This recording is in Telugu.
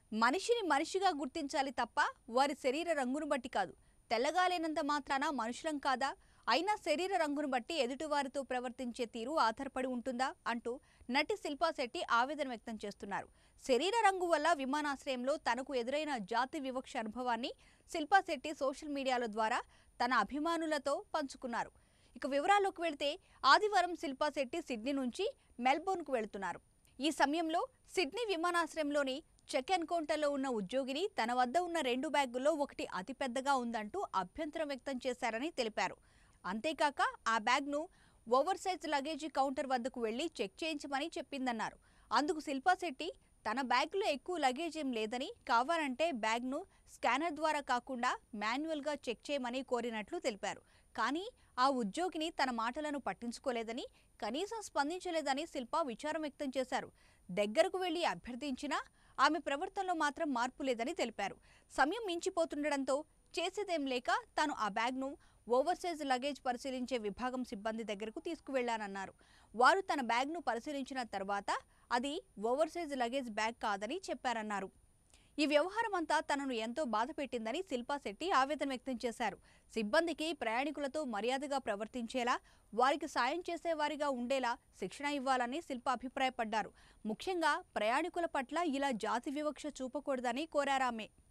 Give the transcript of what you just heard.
మనిషిని మనిషిగా గుర్తించాలి తప్ప వారి శరీర రంగును బట్టి కాదు తెల్లగా లేనంత మాత్రాన మనుషులం కాదా అయినా శరీర రంగును బట్టి ఎదుటివారితో ప్రవర్తించే తీరు ఆధారపడి ఉంటుందా అంటూ నటి శిల్పా శెట్టి ఆవేదన వ్యక్తం చేస్తున్నారు శరీర రంగు వల్ల విమానాశ్రయంలో తనకు ఎదురైన జాతి వివక్ష అనుభవాన్ని శిల్పా శెట్టి సోషల్ మీడియాల ద్వారా తన అభిమానులతో పంచుకున్నారు ఇక వివరాల్లోకి వెళితే ఆదివారం శిల్పా శెట్టి సిడ్నీ నుంచి మెల్బోర్న్కు వెళుతున్నారు ఈ సమయంలో సిడ్నీ విమానాశ్రయంలోని చెక్ ఇన్ కౌంటర్లో ఉన్న ఉద్యోగిని తన వద్ద ఉన్న రెండు బ్యాగుల్లో ఒకటి అతిపెద్దగా ఉందంటూ అభ్యంతరం వ్యక్తం చేశారని తెలిపారు అంతేకాక ఆ బ్యాగ్ను ఓవర్ సైజ్ లగేజీ కౌంటర్ వద్దకు వెళ్లి చెక్ చేయించమని చెప్పిందన్నారు అందుకు శిల్పా శెట్టి తన బ్యాగ్లో ఎక్కువ లగేజ్ ఏం లేదని కావాలంటే బ్యాగ్ను స్కానర్ ద్వారా కాకుండా మాన్యువల్గా చెక్ చేయమని కోరినట్లు తెలిపారు కానీ ఆ ఉద్యోగిని తన మాటలను పట్టించుకోలేదని కనీసం స్పందించలేదని శిల్ప విచారం వ్యక్తం చేశారు దగ్గరకు వెళ్లి అభ్యర్థించినా ఆమె ప్రవర్తనలో మాత్రం మార్పు లేదని తెలిపారు సమయం మించిపోతుండడంతో చేసేదేం లేక తాను ఆ బ్యాగ్ను ఓవర్ సైజ్ లగేజ్ పరిశీలించే విభాగం సిబ్బంది దగ్గరకు తీసుకువెళ్లానన్నారు వారు తన బ్యాగ్ను పరిశీలించిన తర్వాత అది ఓవర్ సైజ్ లగేజ్ బ్యాగ్ కాదని చెప్పారన్నారు ఈ వ్యవహారం అంతా తనను ఎంతో బాధ పెట్టిందని శిల్పా శెట్టి ఆవేదన వ్యక్తం చేశారు సిబ్బందికి ప్రయాణికులతో మర్యాదగా ప్రవర్తించేలా వారికి సాయం చేసేవారిగా ఉండేలా శిక్షణ ఇవ్వాలని శిల్ప అభిప్రాయపడ్డారు ముఖ్యంగా ప్రయాణికుల పట్ల ఇలా జాతి వివక్ష చూపకూడదని కోరారామె